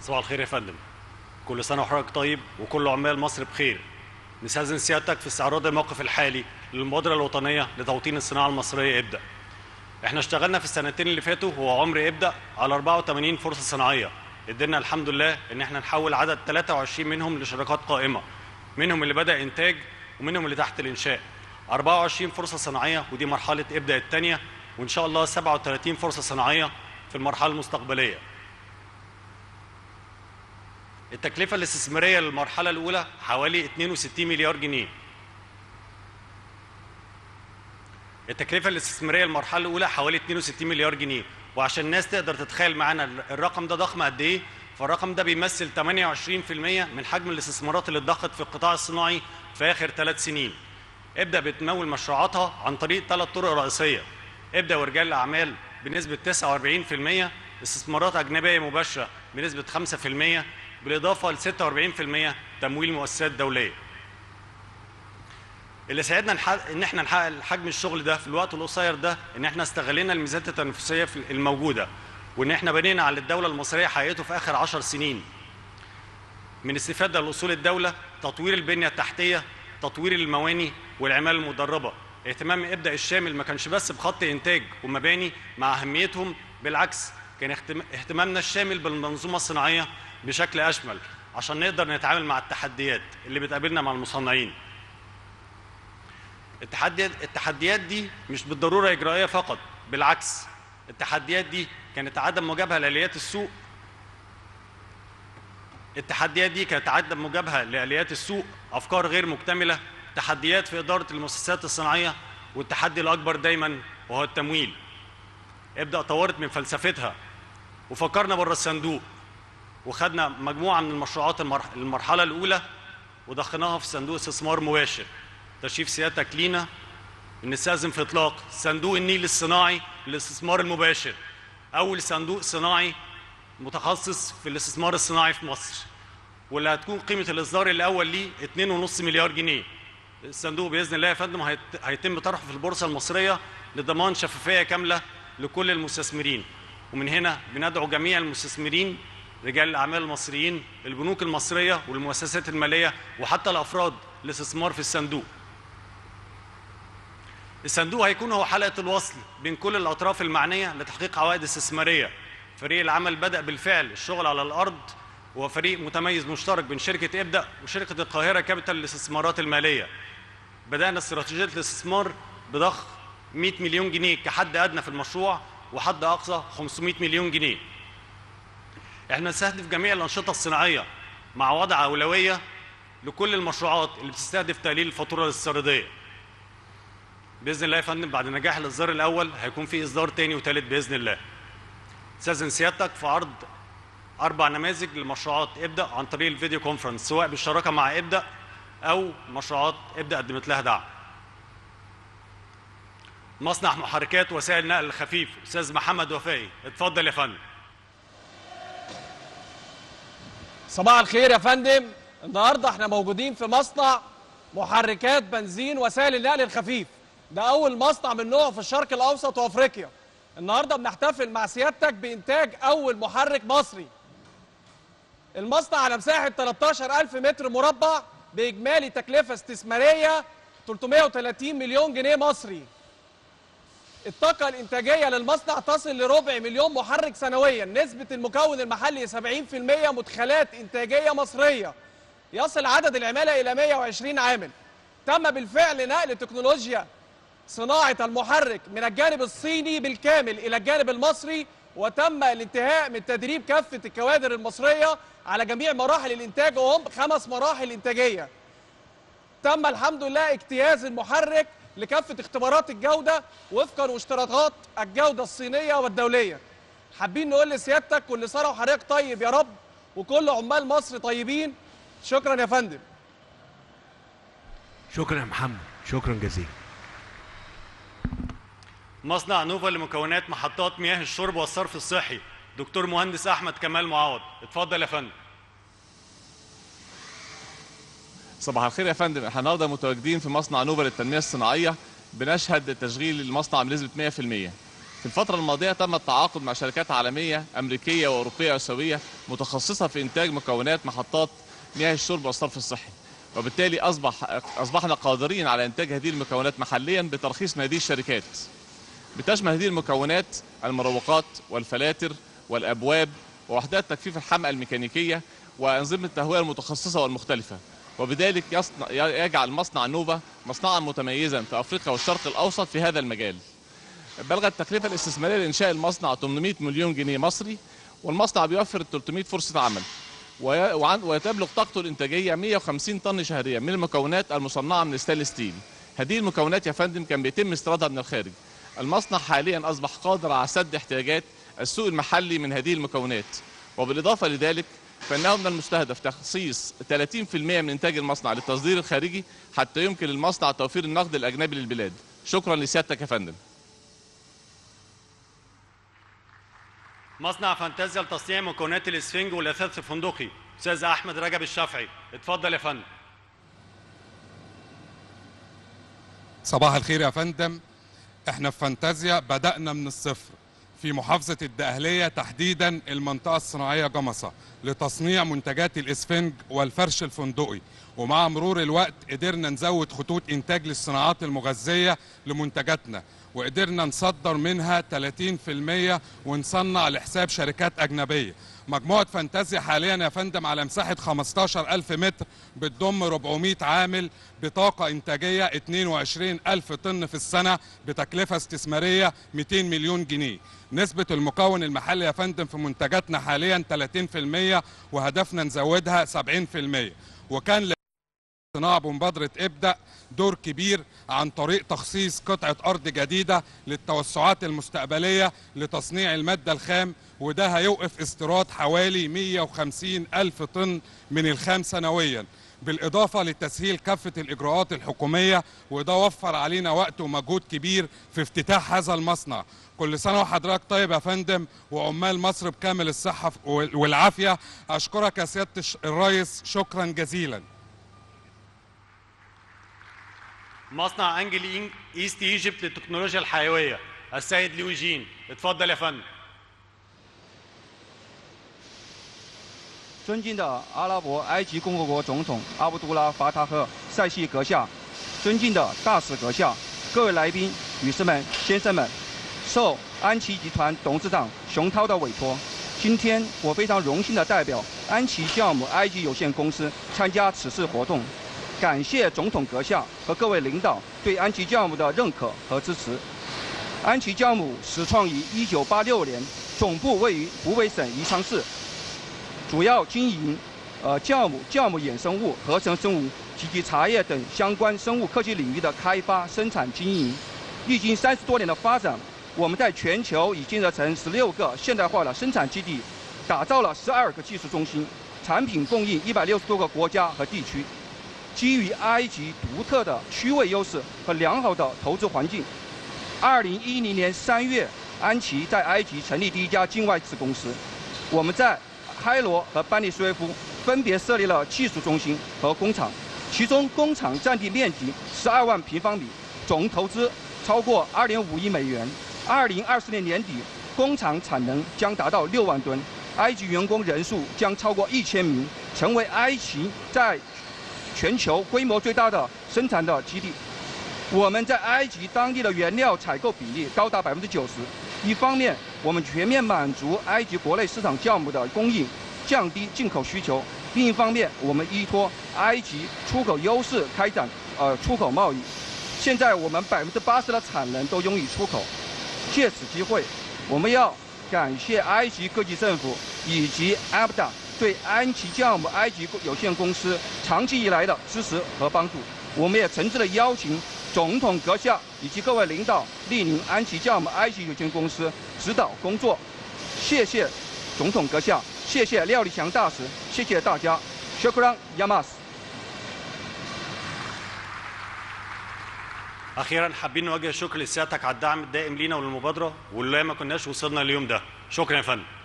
صباح الخير يا فندم كل سنة وحضرتك طيب وكل عمال مصر بخير نستأذن سيادتك في استعراض الموقف الحالي للمبادرة الوطنية لتوطين الصناعة المصرية ابدأ احنا اشتغلنا في السنتين اللي فاتوا هو عمر ابدأ على 84 فرصة صناعية قدرنا الحمد لله ان احنا نحول عدد 23 منهم لشركات قائمة منهم اللي بدأ انتاج ومنهم اللي تحت الانشاء 24 فرصة صناعية ودي مرحلة ابدأ الثانية وان شاء الله 37 فرصة صناعية في المرحلة المستقبلية التكلفة الاستثمارية للمرحلة الأولى حوالي 62 مليار جنيه. التكلفة الاستثمارية للمرحلة الأولى حوالي 62 مليار جنيه، وعشان الناس تقدر تتخيل معانا الرقم ده ضخم قد إيه، فالرقم ده بيمثل 28% من حجم الاستثمارات اللي اتضخت في القطاع الصناعي في آخر ثلاث سنين. ابدأ بتمول مشروعاتها عن طريق ثلاث طرق رئيسية. ابدأ ورجال الأعمال بنسبة 49%، استثمارات أجنبية مباشرة بنسبة 5%، بالإضافة ل 46% تمويل مؤسسات دولية. اللي ساعدنا نحقق ان احنا نحقق حجم الشغل ده في الوقت القصير ده ان احنا استغلينا الميزات التنافسيه في الموجوده وان احنا بنينا على الدوله المصريه حققته في اخر 10 سنين. من استفاده لاصول الدوله، تطوير البنيه التحتيه، تطوير المواني والعماله المدربه. اهتمام ابدا الشامل ما كانش بس بخط انتاج ومباني مع اهميتهم بالعكس كان اهتمامنا الشامل بالمنظومه الصناعيه بشكل اشمل عشان نقدر نتعامل مع التحديات اللي بتقابلنا مع المصنعين. التحديات التحديات دي مش بالضروره اجرائيه فقط، بالعكس التحديات دي كانت عدم مجابهه لاليات السوق التحديات دي كانت عدم مجابهه لاليات السوق، افكار غير مكتمله، تحديات في اداره المؤسسات الصناعيه والتحدي الاكبر دايما وهو التمويل. ابدا طورت من فلسفتها وفكرنا بره الصندوق وخدنا مجموعه من المشروعات المرحله الاولى وضخناها في صندوق استثمار مباشر تشريف سيادتك لينا نستاذن في اطلاق صندوق النيل الصناعي للاستثمار المباشر اول صندوق صناعي متخصص في الاستثمار الصناعي في مصر واللي هتكون قيمه الاصدار الاول ليه 2.5 مليار جنيه الصندوق باذن الله يا فندم هيتم طرحه في البورصه المصريه لضمان شفافيه كامله لكل المستثمرين ومن هنا بندعو جميع المستثمرين رجال الاعمال المصريين البنوك المصريه والمؤسسات الماليه وحتى الافراد الاستثمار في الصندوق الصندوق هيكون هو حلقه الوصل بين كل الاطراف المعنيه لتحقيق عوائد استثماريه فريق العمل بدا بالفعل الشغل على الارض وهو فريق متميز مشترك بين شركه ابدا وشركه القاهره كابيتال للاستثمارات الماليه بدانا استراتيجيه الاستثمار بضخ 100 مليون جنيه كحد ادنى في المشروع وحد اقصى 500 مليون جنيه احنا نستهدف جميع الانشطه الصناعيه مع وضع اولويه لكل المشروعات اللي بتستهدف تقليل الفاتوره الاستيراديه باذن الله يا فندم بعد نجاح الاصدار الاول هيكون في اصدار تاني وتالت باذن الله استاذن سيادتك في عرض اربع نماذج لمشروعات ابدا عن طريق الفيديو كونفرنس سواء بالشراكه مع ابدا او مشروعات ابدا قدمت لها دعم مصنع محركات وسائل نقل خفيف استاذ محمد وفائي اتفضل يا فندم صباح الخير يا فندم النهارده احنا موجودين في مصنع محركات بنزين وسائل النقل الخفيف ده اول مصنع من نوعه في الشرق الاوسط وافريقيا النهارده بنحتفل مع سيادتك بانتاج اول محرك مصري المصنع على مساحه 13000 متر مربع باجمالي تكلفه استثماريه 330 مليون جنيه مصري الطاقة الإنتاجية للمصنع تصل لربع مليون محرك سنويا نسبة المكون المحلي 70% مدخلات إنتاجية مصرية يصل عدد العمالة إلى 120 عامل تم بالفعل نقل تكنولوجيا صناعة المحرك من الجانب الصيني بالكامل إلى الجانب المصري وتم الانتهاء من تدريب كافة الكوادر المصرية على جميع مراحل الإنتاج وهم خمس مراحل إنتاجية تم الحمد لله اجتياز المحرك لكافة اختبارات الجودة وفقا واشتراطات الجودة الصينية والدولية حابين نقول لسيادتك كل سنة وحضرتك طيب يا رب وكل عمال مصر طيبين شكرا يا فندم شكرا يا محمد شكرا جزيلا مصنع نوفا لمكونات محطات مياه الشرب والصرف الصحي دكتور مهندس احمد كمال معوض اتفضل يا فندم صباح الخير يا فندم احنا النهارده متواجدين في مصنع نوفا للتنميه الصناعيه بنشهد تشغيل المصنع بنسبه 100% في الفترة الماضية تم التعاقد مع شركات عالمية أمريكية وأوروبية وآسيوية متخصصة في إنتاج مكونات محطات مياه الشرب والصرف الصحي وبالتالي أصبح أصبحنا قادرين على إنتاج هذه المكونات محليا بترخيص من هذه الشركات بتشمل هذه المكونات المروقات والفلاتر والأبواب ووحدات تكثيف الحمأة الميكانيكية وأنظمة التهوية المتخصصة والمختلفة وبذلك يصنع يجعل مصنع نوفا مصنعا متميزا في أفريقيا والشرق الأوسط في هذا المجال بلغت التكلفة الاستثمارية لإنشاء المصنع 800 مليون جنيه مصري والمصنع بيوفر 300 فرصة عمل وي- وعن- وتبلغ طاقته الإنتاجية 150 طن شهريا من المكونات المصنعة من الستانلس ستيل هذه المكونات يا فندم كان بيتم استيرادها من الخارج المصنع حاليا أصبح قادر على سد احتياجات السوق المحلي من هذه المكونات وبالإضافة لذلك فإنه من المستهدف تخصيص 30% من إنتاج المصنع للتصدير الخارجي حتى يمكن للمصنع توفير النقد الأجنبي للبلاد شكرا لسيادتك يا فندم مصنع فانتازيا لتصنيع مكونات الاسفنج والاثاث الفندقي استاذ احمد رجب الشافعي اتفضل يا فندم صباح الخير يا فندم احنا في فانتازيا بدأنا من الصفر في محافظة الدقهلية تحديدا المنطقة الصناعية جمصة لتصنيع منتجات الاسفنج والفرش الفندقي ومع مرور الوقت قدرنا نزود خطوط انتاج للصناعات المغذية لمنتجاتنا وقدرنا نصدر منها 30% ونصنع لحساب شركات أجنبية مجموعة فانتازيا حاليا يا فندم على مساحة 15 ألف متر بتضم 400 عامل بطاقة إنتاجية 22 ألف طن في السنة بتكلفة استثمارية 200 مليون جنيه نسبة المكون المحلي يا فندم في منتجاتنا حاليا 30% وهدفنا نزودها 70% وكان صناعة بمبادرة ابدأ دور كبير عن طريق تخصيص قطعة أرض جديدة للتوسعات المستقبلية لتصنيع المادة الخام وده هيوقف استيراد حوالي 150 ألف طن من الخام سنويا بالإضافة لتسهيل كافة الإجراءات الحكومية وده وفر علينا وقت ومجهود كبير في افتتاح هذا المصنع كل سنة وحضرتك طيب يا فندم وعمال مصر بكامل الصحة والعافية أشكرك يا سيادة الش- الرئيس شكرا جزيلا مصنع انجل إين- ايست ايجيبت للتكنولوجيا الحيويه السيد لويجين اتفضل يا فندم 尊敬的阿拉伯埃及共和国总统阿卜杜拉·法塔赫·塞西阁下，尊敬的大使阁下，各位来宾、女士们、先生们，受安琪集团董事长熊涛的委托，今天我非常荣幸的代表安琪酵母埃及有限公司参加此次活动，感谢总统阁下和各位领导对安琪酵母的认可和支持。安琪酵母始创于1986年，总部位于湖北省宜昌市。主要经营呃酵母、酵母衍生物、合成生物及其茶叶等相关生物科技领域的开发、生产、经营。历经三十多年的发展，我们在全球已建设成十六个现代化的生产基地，打造了十二个技术中心，产品供应一百六十多个国家和地区。基于埃及独特的区位优势和良好的投资环境，二零一零年三月，安琪在埃及成立第一家境外子公司。我们在开罗和班尼斯威夫分别设立了技术中心和工厂，其中工厂占地面积十二万平方米，总投资超过二点五亿美元。二零二四年年底，工厂产能将达到六万吨，埃及员工人数将超过一千名，成为埃及在全球规模最大的生产的基地。我们在埃及当地的原料采购比例高达百分之九十。一方面，我们全面满足埃及国内市场酵母的供应，降低进口需求；另一方面，我们依托埃及出口优势开展呃出口贸易。现在我们百分之八十的产能都用于出口。借此机会，我们要感谢埃及各级政府以及 ABDA 对安琪酵母埃及有限公司长期以来的支持和帮助。我们也诚挚的邀请总统阁下以及各位领导莅临安琪酵母埃及有限公司指导工作。谢谢总统阁下，谢谢廖立强大使，谢谢大家。شكرا ياماس اخيرا حابين نوجه الشكر لسيادتك على الدعم الدائم لينا وللمبادره واللي ما كناش وصلنا اليوم ده شكرا يا فندم